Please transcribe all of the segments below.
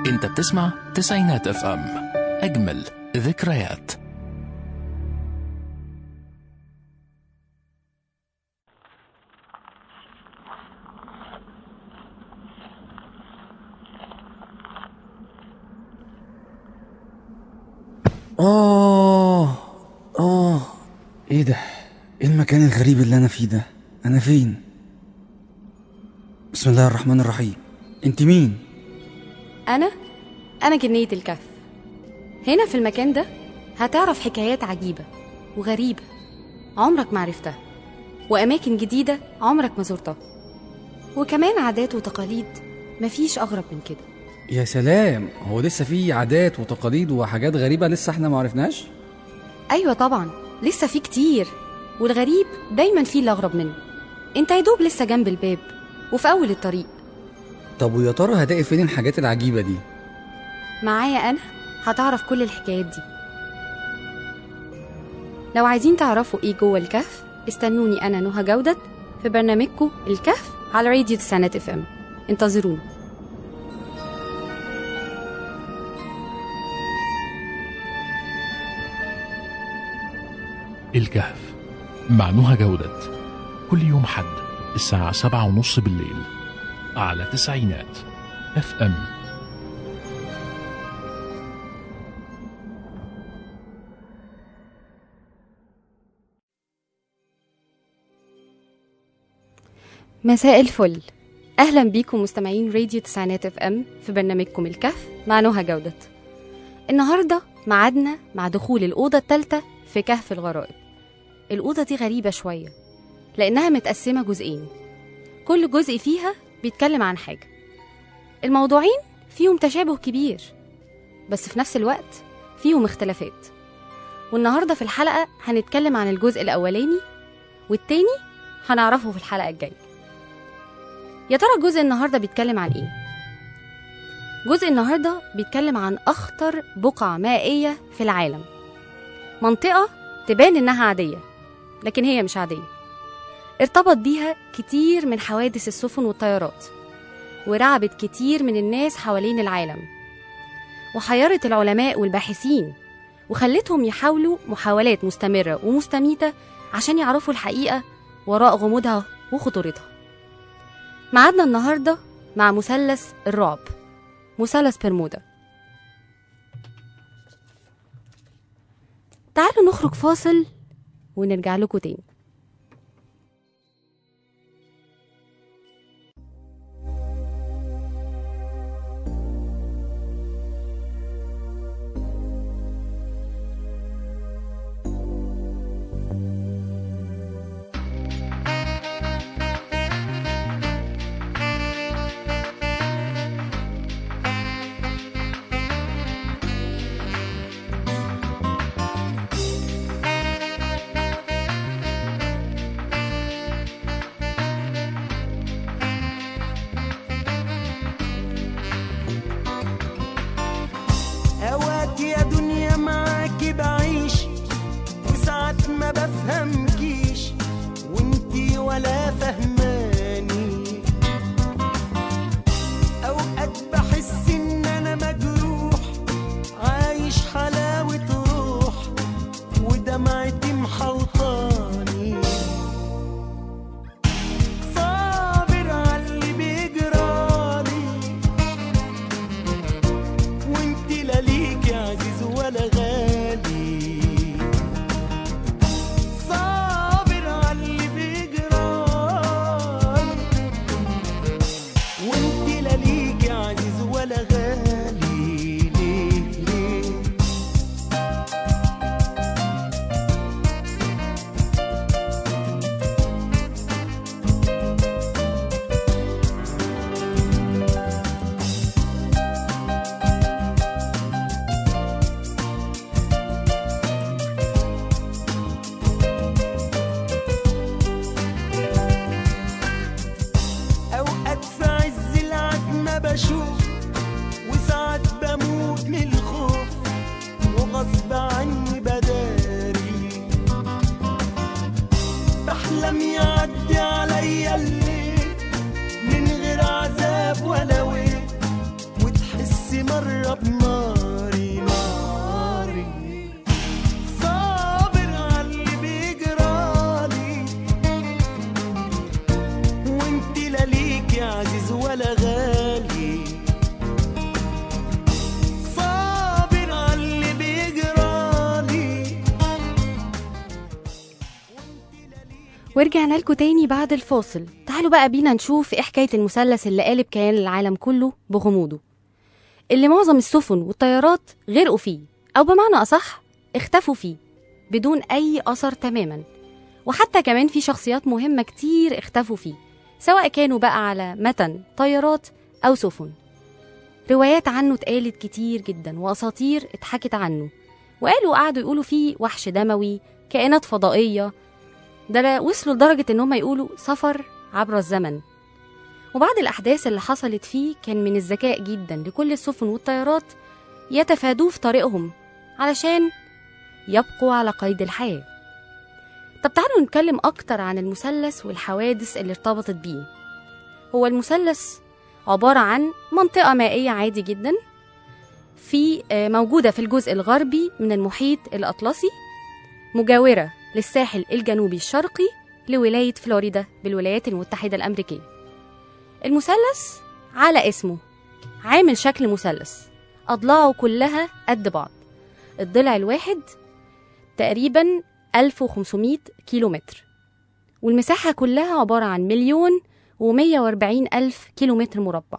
انت بتسمع تسعينات اف ام اجمل ذكريات آه آه إيه ده؟ إيه المكان الغريب اللي أنا فيه ده؟ أنا فين؟ بسم الله الرحمن الرحيم أنت مين؟ أنا أنا جنية الكهف هنا في المكان ده هتعرف حكايات عجيبة وغريبة عمرك ما عرفتها وأماكن جديدة عمرك ما زرتها وكمان عادات وتقاليد مفيش أغرب من كده يا سلام هو لسه في عادات وتقاليد وحاجات غريبة لسه احنا ما عرفناش؟ أيوة طبعا لسه في كتير والغريب دايما فيه اللي أغرب منه انت يا دوب لسه جنب الباب وفي أول الطريق طب ويا ترى هتلاقي فين الحاجات العجيبة دي؟ معايا أنا هتعرف كل الحكايات دي لو عايزين تعرفوا إيه جوه الكهف استنوني أنا نهى جودة في برنامجكم الكهف على راديو تسعينات اف ام انتظرونا الكهف مع نهى جودة كل يوم حد الساعة سبعة ونص بالليل على تسعينات اف ام مساء الفل اهلا بيكم مستمعين راديو تسعينات اف ام في برنامجكم الكهف مع نهى جودة النهارده ميعادنا مع دخول الاوضه الثالثه في كهف الغرائب الاوضه دي غريبه شويه لانها متقسمه جزئين كل جزء فيها بيتكلم عن حاجه الموضوعين فيهم تشابه كبير بس في نفس الوقت فيهم اختلافات والنهارده في الحلقه هنتكلم عن الجزء الاولاني والتاني هنعرفه في الحلقه الجايه يا ترى جزء النهارده بيتكلم عن ايه جزء النهارده بيتكلم عن اخطر بقعه مائيه في العالم منطقه تبان انها عاديه لكن هي مش عاديه ارتبط بيها كتير من حوادث السفن والطيارات ورعبت كتير من الناس حوالين العالم وحيرت العلماء والباحثين وخلتهم يحاولوا محاولات مستمرة ومستميتة عشان يعرفوا الحقيقة وراء غموضها وخطورتها معادنا النهاردة مع مثلث الرعب مثلث برمودا تعالوا نخرج فاصل ونرجع لكم تاني جرب ناري ناري صابر عاللي بيجرالي وانت لا ليك يا عزيز ولا غالي صابر عاللي بيجرالي ورجعنا لكم تاني بعد الفاصل تعالوا بقى بينا نشوف ايه حكاية المثلث اللي قالب كيان العالم كله بغموضه اللي معظم السفن والطيارات غرقوا فيه أو بمعنى أصح اختفوا فيه بدون أي أثر تماما وحتى كمان في شخصيات مهمة كتير اختفوا فيه سواء كانوا بقى على متن طيارات أو سفن روايات عنه اتقالت كتير جدا وأساطير اتحكت عنه وقالوا قعدوا يقولوا فيه وحش دموي كائنات فضائية ده لا- وصلوا لدرجة إن هم يقولوا سفر عبر الزمن وبعد الأحداث اللي حصلت فيه كان من الذكاء جدا لكل السفن والطيارات يتفادوه في طريقهم علشان يبقوا على قيد الحياة طب تعالوا نتكلم أكتر عن المثلث والحوادث اللي ارتبطت بيه هو المثلث عبارة عن منطقة مائية عادي جدا في آه، موجودة في الجزء الغربي من المحيط الأطلسي مجاورة للساحل الجنوبي الشرقي لولاية فلوريدا بالولايات المتحدة الأمريكية المثلث على اسمه عامل شكل مثلث أضلاعه كلها قد بعض الضلع الواحد تقريبا 1500 كيلومتر والمساحة كلها عبارة عن مليون ومية واربعين ألف كيلومتر مربع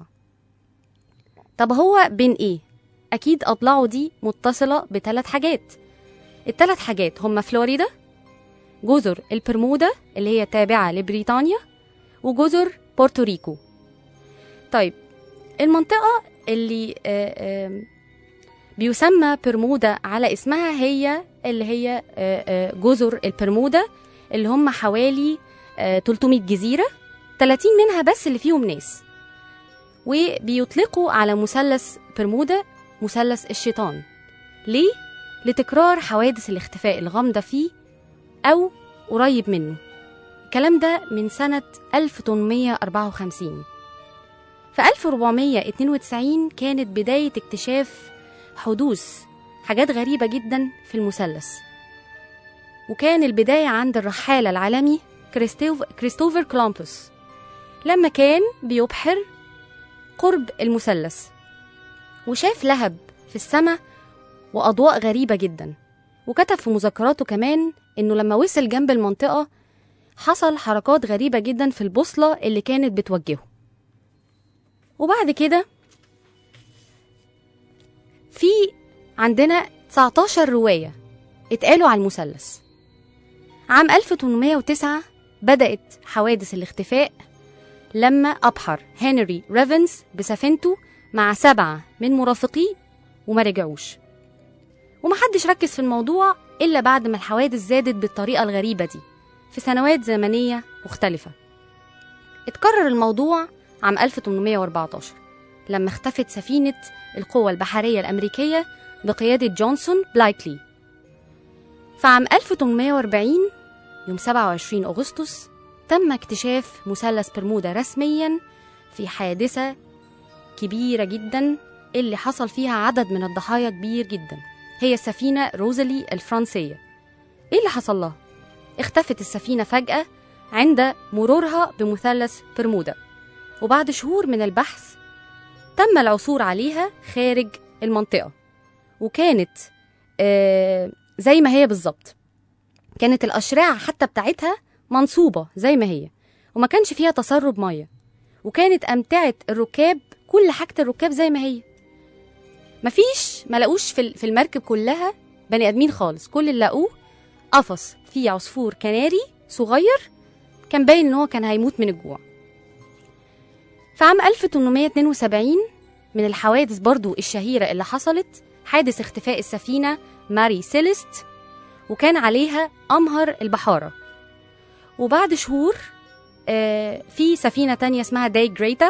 طب هو بين إيه؟ أكيد أضلاعه دي متصلة بثلاث حاجات الثلاث حاجات هم فلوريدا جزر البرمودا اللي هي تابعة لبريطانيا وجزر بورتوريكو طيب المنطقة اللي آه، آه، بيسمى برمودا على اسمها هي اللي هي آه، آه، جزر البرمودا اللي هم حوالي آه، 300 جزيرة 30 منها بس اللي فيهم ناس وبيطلقوا على مثلث برمودا مثلث الشيطان ليه؟ لتكرار حوادث الاختفاء الغامضة فيه أو قريب منه الكلام ده من سنة 1854 في 1492 كانت بداية اكتشاف حدوث حاجات غريبة جدا في المثلث وكان البداية عند الرحالة العالمي كريستوف كريستوفر كولومبوس لما كان بيبحر قرب المثلث وشاف لهب في السماء وأضواء غريبة جدا وكتب في مذكراته كمان إنه لما وصل جنب المنطقة حصل حركات غريبة جدا في البوصلة اللي كانت بتوجهه وبعد كده في عندنا 19 رواية اتقالوا على المثلث عام 1809 بدأت حوادث الاختفاء لما أبحر هنري ريفنز بسفينته مع سبعة من مرافقيه وما رجعوش ومحدش ركز في الموضوع إلا بعد ما الحوادث زادت بالطريقة الغريبة دي في سنوات زمنية مختلفة اتكرر الموضوع عام 1814 لما اختفت سفينة القوة البحرية الأمريكية بقيادة جونسون بلايكلي فعام 1840 يوم 27 أغسطس تم اكتشاف مثلث برمودا رسميا في حادثة كبيرة جدا اللي حصل فيها عدد من الضحايا كبير جدا هي السفينة روزالي الفرنسية ايه اللي حصل لها؟ اختفت السفينة فجأة عند مرورها بمثلث برمودا وبعد شهور من البحث تم العثور عليها خارج المنطقة وكانت آه زي ما هي بالظبط كانت الأشرعة حتى بتاعتها منصوبة زي ما هي وما كانش فيها تسرب مية وكانت أمتعة الركاب كل حاجة الركاب زي ما هي مفيش ما لقوش في ال- في المركب كلها بني آدمين خالص كل اللي لقوه قفص فيه عصفور كناري صغير كان باين ان هو كان هيموت من الجوع في عام 1872 من الحوادث برضو الشهيرة اللي حصلت حادث اختفاء السفينة ماري سيليست وكان عليها أمهر البحارة وبعد شهور آه في سفينة تانية اسمها داي جريتا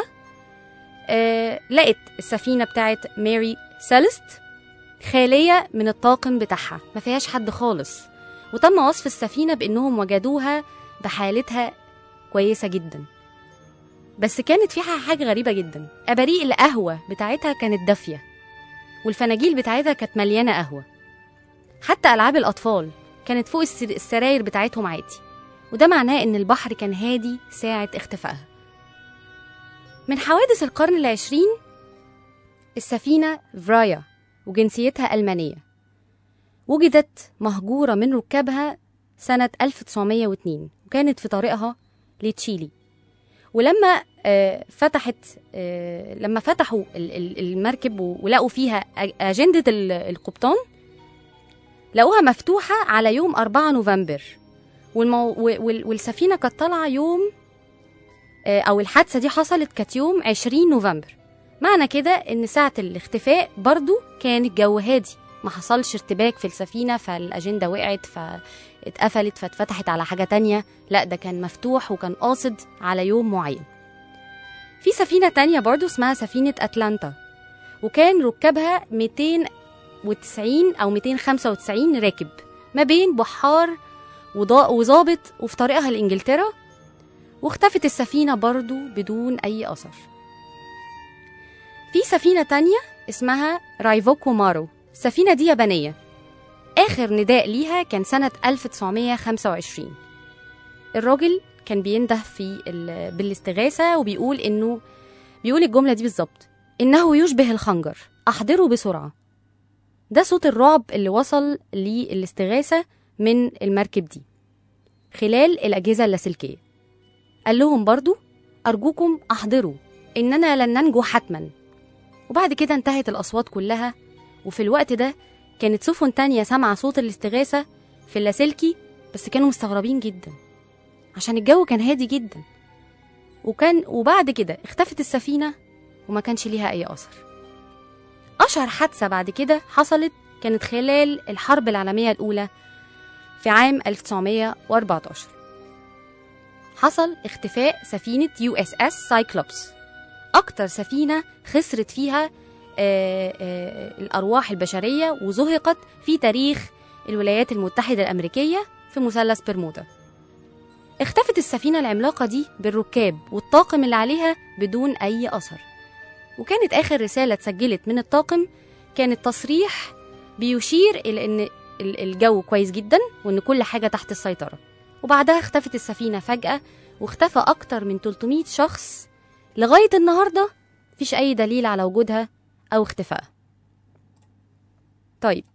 آه لقت السفينة بتاعت ماري سيليست خالية من الطاقم بتاعها ما فيهاش حد خالص وتم وصف السفينة بأنهم وجدوها بحالتها كويسة جدا بس كانت فيها حاجة غريبة جدا أباريق القهوة بتاعتها كانت دافية والفناجيل بتاعتها كانت مليانة قهوة حتى ألعاب الأطفال كانت فوق السر- السراير بتاعتهم عادي وده معناه إن البحر كان هادي ساعة اختفائها من حوادث القرن العشرين السفينة فرايا وجنسيتها ألمانية وجدت مهجورة من ركابها سنة 1902 وكانت في طريقها لتشيلي ولما آه، فتحت آه، لما فتحوا ال- ال- المركب و- ولقوا فيها أ- أجندة ال- القبطان لقوها مفتوحة على يوم 4 نوفمبر والمو... و- وال- والسفينة كانت طالعة يوم آه، أو الحادثة دي حصلت كانت يوم 20 نوفمبر معنى كده إن ساعة الاختفاء برضو كان الجو هادي ما حصلش ارتباك في السفينة فالأجندة وقعت فاتقفلت فاتفتحت على حاجة تانية لا ده كان مفتوح وكان قاصد على يوم معين في سفينة تانية برضو اسمها سفينة أتلانتا وكان ركابها 290 أو 295 راكب ما بين بحار وضا- وظابط وفي طريقها لإنجلترا واختفت السفينة برضو بدون أي أثر في سفينة تانية اسمها رايفوكو مارو السفينة دي يابانية آخر نداء ليها كان سنة 1925 الراجل كان بينده في ال- بالاستغاثة وبيقول إنه بيقول الجملة دي بالظبط إنه يشبه الخنجر أحضره بسرعة ده صوت الرعب اللي وصل للاستغاثة من المركب دي خلال الأجهزة اللاسلكية قال لهم برضو أرجوكم أحضروا إننا لن ننجو حتما وبعد كده انتهت الأصوات كلها وفي الوقت ده كانت سفن تانية سامعة صوت الاستغاثة في اللاسلكي بس كانوا مستغربين جدا عشان الجو كان هادي جدا وكان وبعد كده اختفت السفينة وما كانش ليها أي أثر أشهر حادثة بعد كده حصلت كانت خلال الحرب العالمية الأولى في عام 1914 حصل اختفاء سفينة يو اس اس سايكلوبس أكتر سفينة خسرت فيها آه، آه، الأرواح البشرية وزهقت في تاريخ الولايات المتحدة الأمريكية في مثلث برمودا اختفت السفينة العملاقة دي بالركاب والطاقم اللي عليها بدون أي أثر وكانت آخر رسالة اتسجلت من الطاقم كانت تصريح بيشير إلى إن ال- الجو كويس جدا وإن كل حاجة تحت السيطرة وبعدها اختفت السفينة فجأة واختفى أكتر من 300 شخص لغاية النهاردة مفيش أي دليل على وجودها أو اختفائها طيب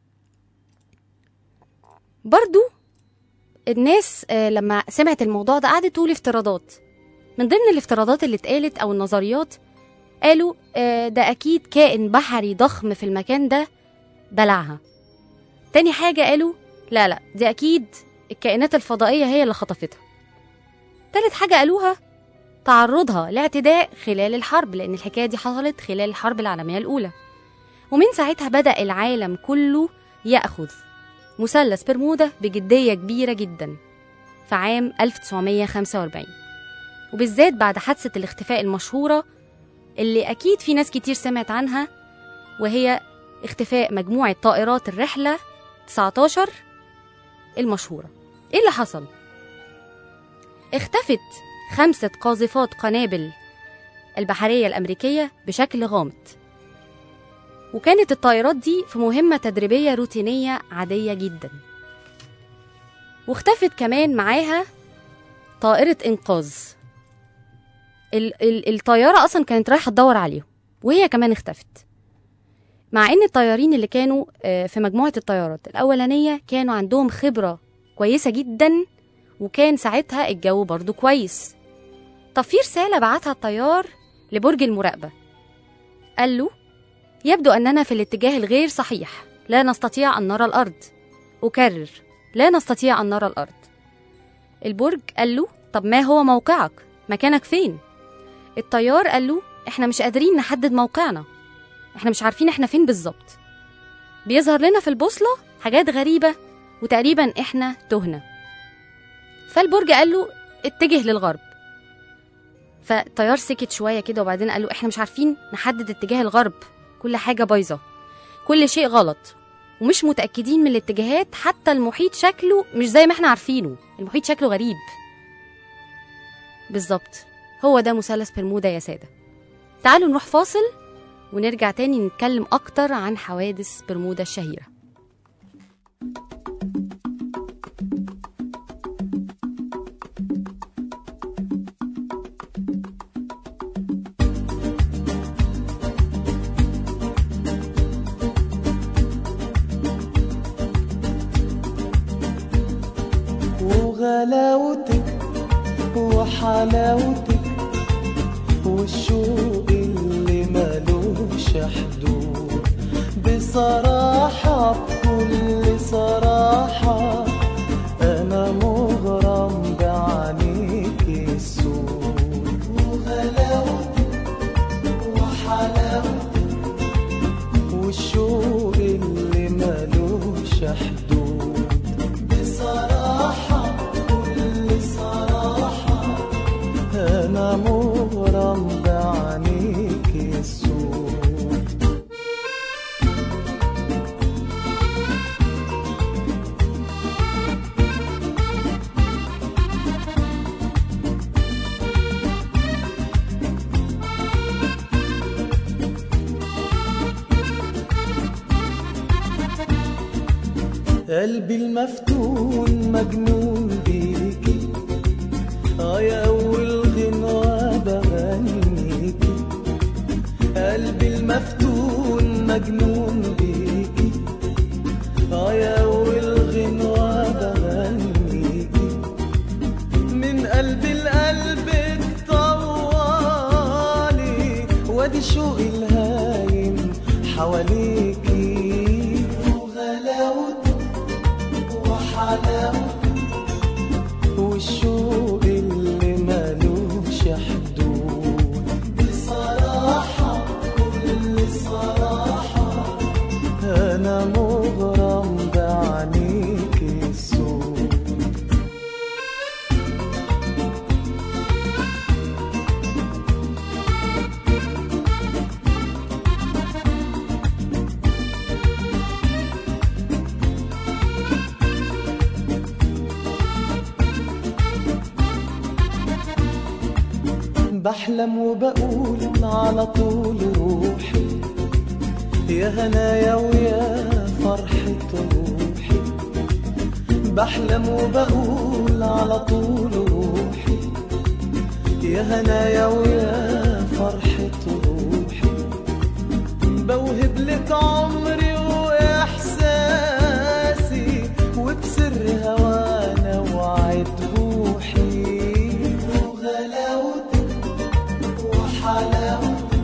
برضو الناس آه، لما سمعت الموضوع ده قعدت تقول افتراضات من ضمن الافتراضات اللي اتقالت أو النظريات قالوا آه، ده أكيد كائن بحري ضخم في المكان ده بلعها تاني حاجة قالوا لا لا دي أكيد الكائنات الفضائية هي اللي خطفتها تالت حاجة قالوها تعرضها لاعتداء خلال الحرب لأن الحكاية دي حصلت خلال الحرب العالمية الأولى ومن ساعتها بدأ العالم كله يأخذ مثلث برمودا بجدية كبيرة جدا في عام 1945 وبالذات بعد حادثة الاختفاء المشهورة اللي أكيد في ناس كتير سمعت عنها وهي اختفاء مجموعة طائرات الرحلة 19 المشهورة إيه اللي حصل؟ اختفت خمسة قاذفات قنابل البحرية الأمريكية بشكل غامض وكانت الطائرات دي في مهمة تدريبية روتينية عادية جدا واختفت كمان معاها طائرة إنقاذ ال- ال- الطيارة أصلا كانت رايحة تدور عليهم وهي كمان اختفت مع ان الطيارين اللي كانوا آه، في مجموعه الطيارات الاولانيه كانوا عندهم خبره كويسه جدا وكان ساعتها الجو برضو كويس طب في رساله بعتها الطيار لبرج المراقبه قال له يبدو اننا في الاتجاه الغير صحيح لا نستطيع ان نرى الارض اكرر لا نستطيع ان نرى الارض البرج قال له طب ما هو موقعك مكانك فين الطيار قال له احنا مش قادرين نحدد موقعنا احنا مش عارفين احنا فين بالظبط بيظهر لنا في البوصلة حاجات غريبة وتقريبا احنا تهنا فالبرج قال له اتجه للغرب فالطيار سكت شوية كده وبعدين قال له احنا مش عارفين نحدد اتجاه الغرب كل حاجة بايظة كل شيء غلط ومش متأكدين من الاتجاهات حتى المحيط شكله مش زي ما احنا عارفينه المحيط شكله غريب بالظبط هو ده مثلث برمودا يا سادة تعالوا نروح فاصل ونرجع تاني نتكلم أكتر عن حوادث برمودا الشهيرة وغلاوتك وحلاوتك والشوق اللي ملوش حدود بصراحة بكل صراحة أنا مغرم بعينيك السود وغلاوتك وحلاوتك والشوق اللي ملوش حدود بصراحة بكل صراحة أنا مغرم بعينيك السود قلبي المفتون مجنون بيكي اه يا اول غنوة بغنيكي قلبي المفتون مجنون بيكي اه يا اول غنوة بغنيكي من قلبي القلب طوالي وادي شوقي الهايم حواليكي وغلاوتك وحلاوتك والشوق اللي ملوش حدود بصراحة كل صراحة أنا مغرم بعينيك السود بحلم وبقول على طول روحي يا هنايا ويا فرحة روحي بحلم وبقول على طول روحي يا هنايا ويا فرحة روحي بوهب لك عمري وإحساسي وبسر هوانا وعد روحي وغلاوتك وحلاوتك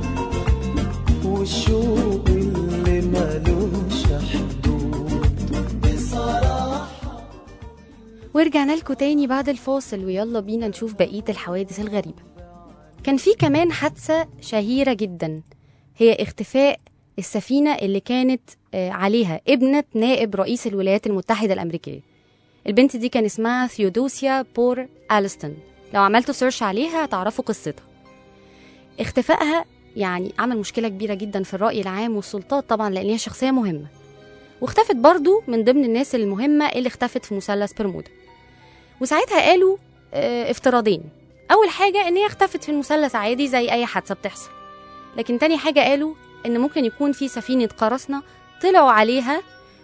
والشوق اللي ملوش حدود بصراحة ورجعنا لكم تاني بعد الفاصل ويلا بينا نشوف بقية الحوادث الغريبة كان في كمان حادثة شهيرة جدا هي اختفاء السفينة اللي كانت آه، عليها ابنة نائب رئيس الولايات المتحدة الأمريكية البنت دي كان اسمها ثيودوسيا بور أليستون لو عملتوا سيرش عليها هتعرفوا قصتها اختفائها يعني عمل مشكلة كبيرة جدا في الرأي العام والسلطات طبعا لأن هي شخصية مهمة واختفت برضو من ضمن الناس المهمة اللي اختفت في مثلث برمودا وساعتها قالوا اه افتراضين أول حاجة إن هي اختفت في المثلث عادي زي أي حادثة بتحصل لكن تاني حاجة قالوا إن ممكن يكون في سفينة قراصنة طلعوا عليها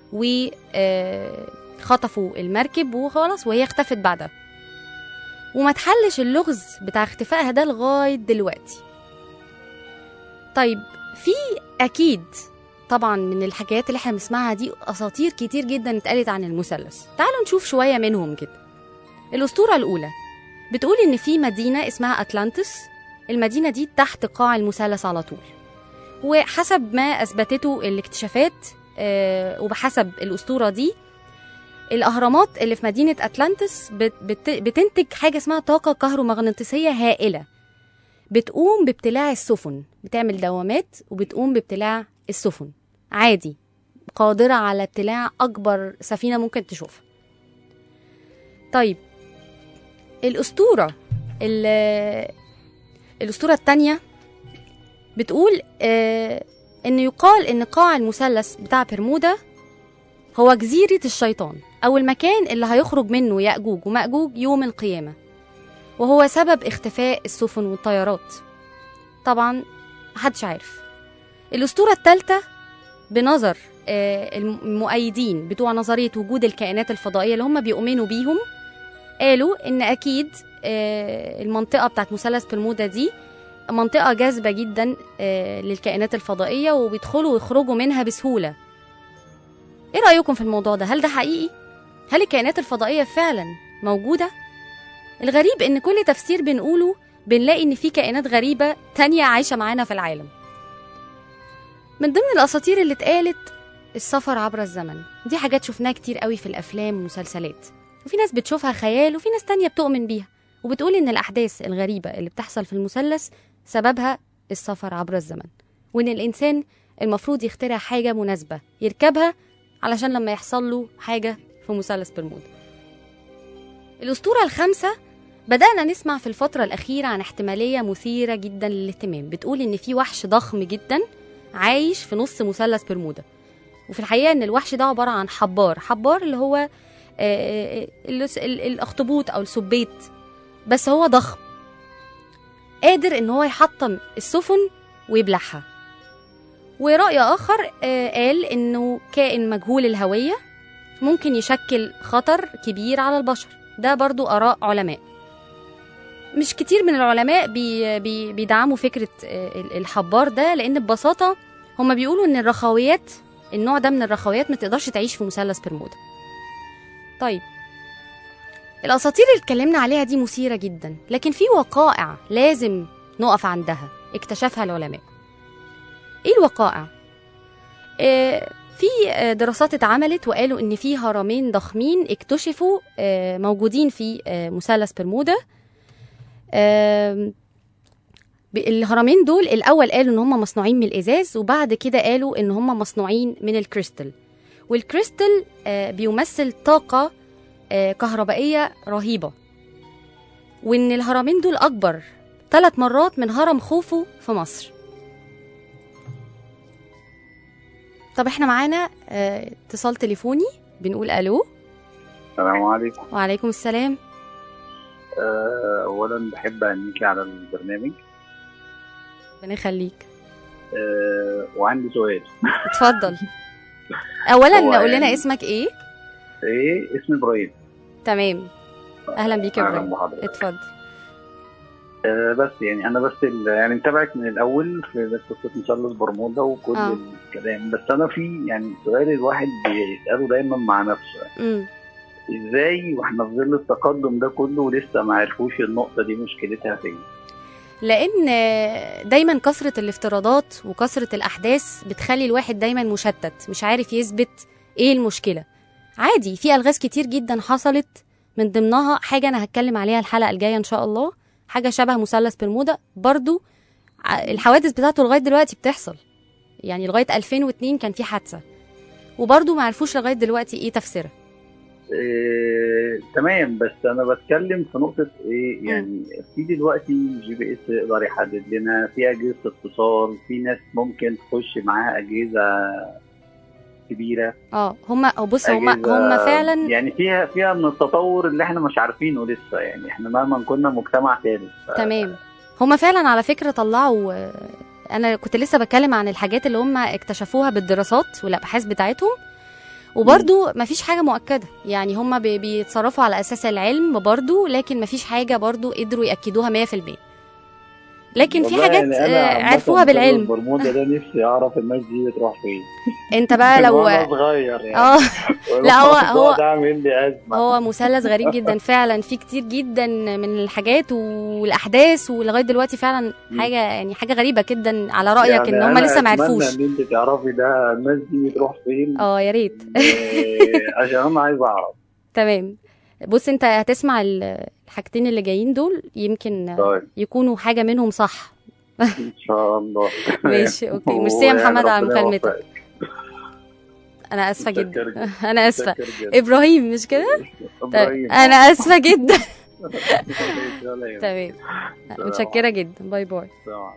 وخطفوا المركب وخلاص وهي اختفت بعدها وما تحلش اللغز بتاع اختفائها ده لغاية دلوقتي طيب في أكيد طبعا من الحكايات اللي احنا بنسمعها دي أساطير كتير جدا اتقالت عن المثلث تعالوا نشوف شوية منهم كده الأسطورة الأولى بتقول إن في مدينة اسمها أتلانتس المدينة دي تحت قاع المثلث على طول وحسب ما أثبتته الاكتشافات آه، وبحسب الأسطورة دي الأهرامات اللي في مدينة أتلانتس بت بت بتنتج حاجة اسمها طاقة كهرومغناطيسية هائلة بتقوم بابتلاع السفن بتعمل دوامات وبتقوم بابتلاع السفن عادي قادرة على ابتلاع أكبر سفينة ممكن تشوفها طيب الأسطورة ال- الأسطورة التانية بتقول آه إن يقال إن قاع المثلث بتاع برمودا هو جزيرة الشيطان أو المكان اللي هيخرج منه يأجوج ومأجوج يوم القيامة وهو سبب اختفاء السفن والطيارات طبعا محدش عارف الأسطورة الثالثة بنظر آه، المؤيدين بتوع نظرية وجود الكائنات الفضائية اللي هم بيؤمنوا بيهم قالوا إن أكيد آه، المنطقة بتاعت مثلث برمودا دي منطقة جاذبة جدا آه، للكائنات الفضائية وبيدخلوا ويخرجوا منها بسهولة ايه رأيكم في الموضوع ده؟ هل ده حقيقي؟ هل الكائنات الفضائية فعلا موجودة؟ الغريب ان كل تفسير بنقوله بنلاقي ان في كائنات غريبة تانية عايشة معانا في العالم من ضمن الاساطير اللي اتقالت السفر عبر الزمن دي حاجات شفناها كتير قوي في الافلام والمسلسلات وفي ناس بتشوفها خيال وفي ناس تانية بتؤمن بيها وبتقول ان الاحداث الغريبة اللي بتحصل في المثلث سببها السفر عبر الزمن وان الانسان المفروض يخترع حاجة مناسبة يركبها علشان لما يحصل له حاجة في مثلث برمودا الأسطورة الخامسة بدأنا نسمع في الفترة الأخيرة عن احتمالية مثيرة جدا للاهتمام بتقول إن في وحش ضخم جدا عايش في نص مثلث برمودا وفي الحقيقة إن الوحش ده عبارة عن حبار حبار اللي هو آه، آه، ال- ال- الأخطبوط أو السبيت بس هو ضخم قادر إن هو يحطم السفن ويبلعها ورأي آخر آه، قال إنه كائن مجهول الهوية ممكن يشكل خطر كبير على البشر ده برضو آراء علماء مش كتير من العلماء بي بي بيدعموا فكرة آه، ال- الحبار ده لأن ببساطة هما بيقولوا إن الرخويات النوع ده من الرخويات ما تقدرش تعيش في مثلث برمودا طيب الأساطير اللي اتكلمنا عليها دي مثيرة جدا لكن في وقائع لازم نقف عندها اكتشفها العلماء ايه الوقائع آه، في آه، دراسات اتعملت وقالوا ان في هرمين ضخمين اكتشفوا آه، موجودين في آه، مثلث برمودا آم، ب- الهرمين دول الاول قالوا ان هم مصنوعين من الازاز وبعد كده قالوا ان هم مصنوعين من الكريستال والكريستال آه، بيمثل طاقه آه، كهربائيه رهيبه وان الهرمين دول اكبر ثلاث مرات من هرم خوفو في مصر طب احنا معانا آه، اتصال تليفوني بنقول الو السلام عليكم وعليكم السلام آه، اولا بحب اهنيكي على البرنامج ربنا يخليك آه، وعندي سؤال اتفضل اولا هو قول لنا يعني- اسمك ايه ايه اسمي ابراهيم تمام اهلا بيك يا اهلا ابراهيم بحضرتك اتفضل آه، بس يعني انا بس ال- يعني متابعك من الاول في قصه مثلث برمودا وكل آه. الكلام بس انا في يعني سؤال الواحد بيساله دايما مع نفسه امم ازاي واحنا في ظل التقدم ده كله ولسه ما عرفوش النقطه دي مشكلتها فين لان دايما كثره الافتراضات وكثره الاحداث بتخلي الواحد دايما مشتت مش عارف يثبت ايه المشكله عادي في الغاز كتير جدا حصلت من ضمنها حاجه انا هتكلم عليها الحلقه الجايه ان شاء الله حاجه شبه مثلث برمودا برضو ع- الحوادث بتاعته لغايه دلوقتي بتحصل يعني لغايه 2002 كان في حادثه وبرضو ما عرفوش لغايه دلوقتي ايه تفسيرها إيه تمام بس انا بتكلم في نقطه ايه يعني في دلوقتي جي بي اس يقدر يحدد لنا في اجهزه اتصال في ناس ممكن تخش معاها اجهزه كبيره اه هما أو بص هما أجهزة- هما فعلا يعني فيها فيها من التطور اللي احنا مش عارفينه لسه يعني احنا مهما كنا مجتمع ثالث ف- تمام هما فعلا على فكرة طلعوا آه، أنا كنت لسه بتكلم عن الحاجات اللي هم اكتشفوها بالدراسات والأبحاث بتاعتهم وبرضو مفيش حاجة مؤكدة يعني هم بي- بيتصرفوا على أساس العلم برضو لكن مفيش حاجة برضو قدروا يأكدوها 100% لكن في والله حاجات يعني أنا آه، عامة عرفوها مثلث بالعلم برمودا ده نفسي اعرف الناس دي بتروح فين انت بقى لو وانا صغير يعني اه لا، هو- هو- ده عامل لي ازمه هو مثلث غريب جدا فعلا في كتير جدا من الحاجات والاحداث ولغايه دلوقتي فعلا حاجه يعني حاجه غريبه جدا على رايك يعني ان هم أنا لسه ما أتمنى عرفوش ان انت تعرفي ده الناس دي بتروح فين اه يا ريت إيه، عشان انا عايز اعرف تمام بص انت هتسمع ال- الحاجتين اللي جايين دول يمكن طيب يكونوا حاجه منهم صح ان شاء الله ماشي اوكي ميرسي يا محمد على ربنا مكالمتك يوفقك. انا اسفه متشكر جدا جدا. انا اسفه متشكر جدا. ابراهيم مش كده طيب إبراهيم. انا اسفه جدا سلام. تمام سلام. متشكره جدا باي باي سلام.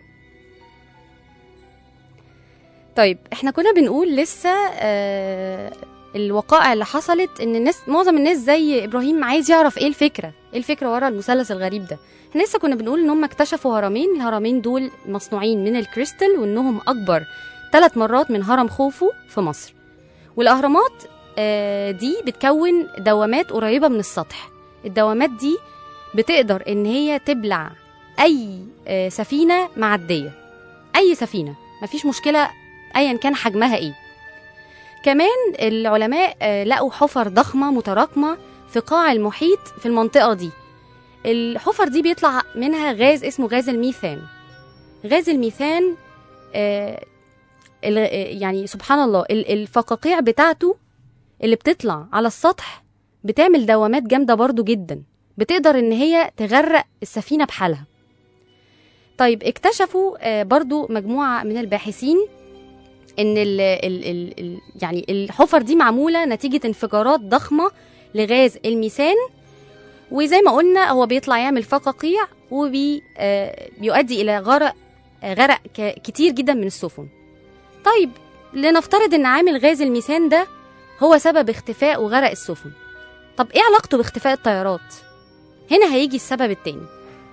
طيب احنا كنا بنقول لسه آه الوقائع اللي حصلت ان الناس معظم الناس زي ابراهيم عايز يعرف ايه الفكره ايه الفكره ورا المثلث الغريب ده احنا لسه كنا بنقول ان هم اكتشفوا هرمين الهرمين دول مصنوعين من الكريستال وانهم اكبر ثلاث مرات من هرم خوفو في مصر والأهرامات آه، دي بتكون دوامات قريبة من السطح الدوامات دي بتقدر إن هي تبلع أي آه، سفينة معدية أي سفينة مفيش مشكلة أيا كان حجمها إيه كمان العلماء آه، لقوا حفر ضخمة متراكمة في قاع المحيط في المنطقة دي الحفر دي بيطلع منها غاز اسمه غاز الميثان غاز الميثان آه، ال- آه، يعني سبحان الله ال- الفقاقيع بتاعته اللي بتطلع على السطح بتعمل دوامات جامدة برضو جدا بتقدر ان هي تغرق السفينة بحالها طيب اكتشفوا آه، برضو مجموعة من الباحثين ان ال ال ال ال يعني الحفر دي معمولة نتيجة انفجارات ضخمة لغاز الميثان وزي ما قلنا هو بيطلع يعمل فقاقيع وبيؤدي الى غرق آه، غرق ك- كتير جدا من السفن طيب لنفترض ان عامل غاز الميثان ده هو سبب اختفاء وغرق السفن طب ايه علاقته باختفاء الطيارات هنا هيجي السبب التاني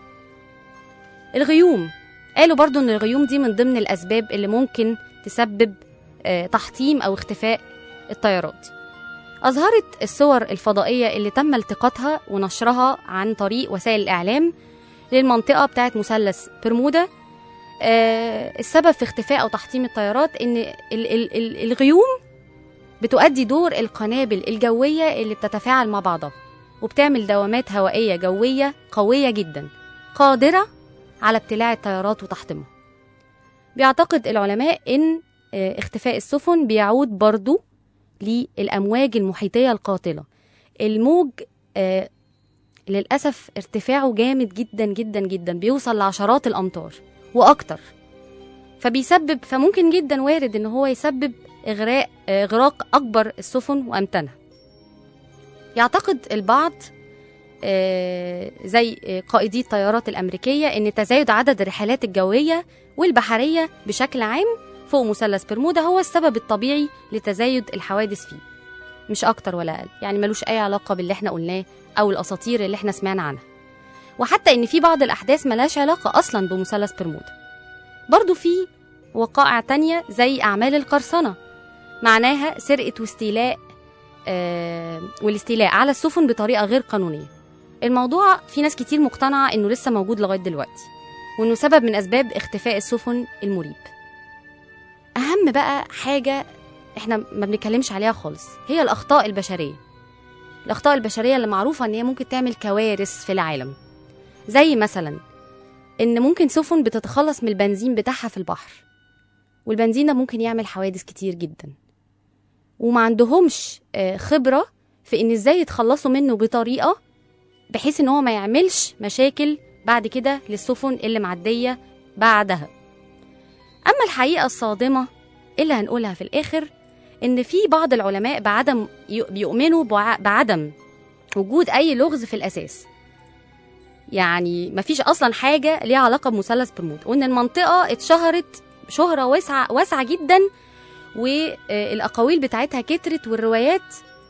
الغيوم قالوا برضو ان الغيوم دي من ضمن الاسباب اللي ممكن تسبب آه، تحطيم او اختفاء الطيارات أظهرت الصور الفضائية اللي تم التقاطها ونشرها عن طريق وسائل الإعلام للمنطقة بتاعت مثلث برمودا آه، السبب في اختفاء أو تحطيم الطيارات إن ال- ال- ال- الغيوم بتؤدي دور القنابل الجوية اللي بتتفاعل مع بعضها وبتعمل دوامات هوائية جوية قوية جدا قادرة على ابتلاع الطيارات وتحطيمها بيعتقد العلماء إن آه، اختفاء السفن بيعود برضو للأمواج المحيطية القاتلة الموج آه للأسف ارتفاعه جامد جدا جدا جدا بيوصل لعشرات الأمتار وأكتر فبيسبب فممكن جدا وارد إن هو يسبب إغراء آه، إغراق أكبر السفن وأمتنها يعتقد البعض آه، زي آه، قائدي الطيارات الأمريكية إن تزايد عدد الرحلات الجوية والبحرية بشكل عام فوق مثلث برمودا هو السبب الطبيعي لتزايد الحوادث فيه مش أكتر ولا أقل يعني ملوش أي علاقة باللي احنا قلناه أو الأساطير اللي احنا سمعنا عنها وحتى إن في بعض الأحداث ملهاش علاقة أصلا بمثلث برمودا برضو في وقائع تانية زي أعمال القرصنة معناها سرقة واستيلاء آه والاستيلاء على السفن بطريقة غير قانونية الموضوع في ناس كتير مقتنعة إنه لسه موجود لغاية دلوقتي وإنه سبب من أسباب اختفاء السفن المريب أهم بقى حاجة إحنا ما بنتكلمش عليها خالص هي الأخطاء البشرية الأخطاء البشرية اللي معروفة إن هي ممكن تعمل كوارث في العالم زي مثلا إن ممكن سفن بتتخلص من البنزين بتاعها في البحر والبنزين ده ممكن يعمل حوادث كتير جدا وما عندهمش آه، خبرة في إن إزاي يتخلصوا منه بطريقة بحيث إن هو ما يعملش مشاكل بعد كده للسفن اللي معدية بعدها أما الحقيقة الصادمة اللي هنقولها في الآخر إن في بعض العلماء بعدم ي- بيؤمنوا بع- بعدم وجود أي لغز في الأساس يعني مفيش أصلا حاجة ليها علاقة بمثلث برمودا وإن المنطقة اتشهرت شهرة واسعة واسعة جدا والأقاويل بتاعتها كترت والروايات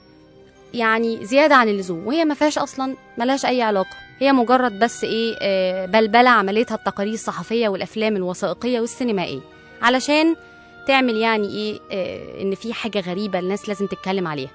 يعني زيادة عن اللزوم وهي ما فيهاش أصلا ملهاش أي علاقة هي مجرد بس إيه آه، بلبلة عملتها التقارير الصحفية والأفلام الوثائقية والسينمائية علشان تعمل يعني إيه آه، إن في حاجة غريبة الناس لازم تتكلم عليها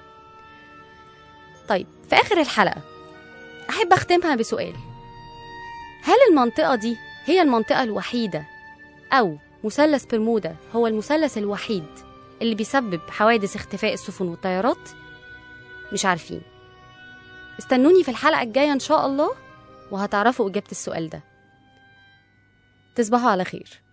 طيب في آخر الحلقة أحب أختمها بسؤال هل المنطقة دي هي المنطقة الوحيدة أو مثلث برمودا هو المثلث الوحيد اللي بيسبب حوادث اختفاء السفن والطيارات؟ مش عارفين استنوني في الحلقة الجاية إن شاء الله وهتعرفوا إجابة السؤال ده تصبحوا على خير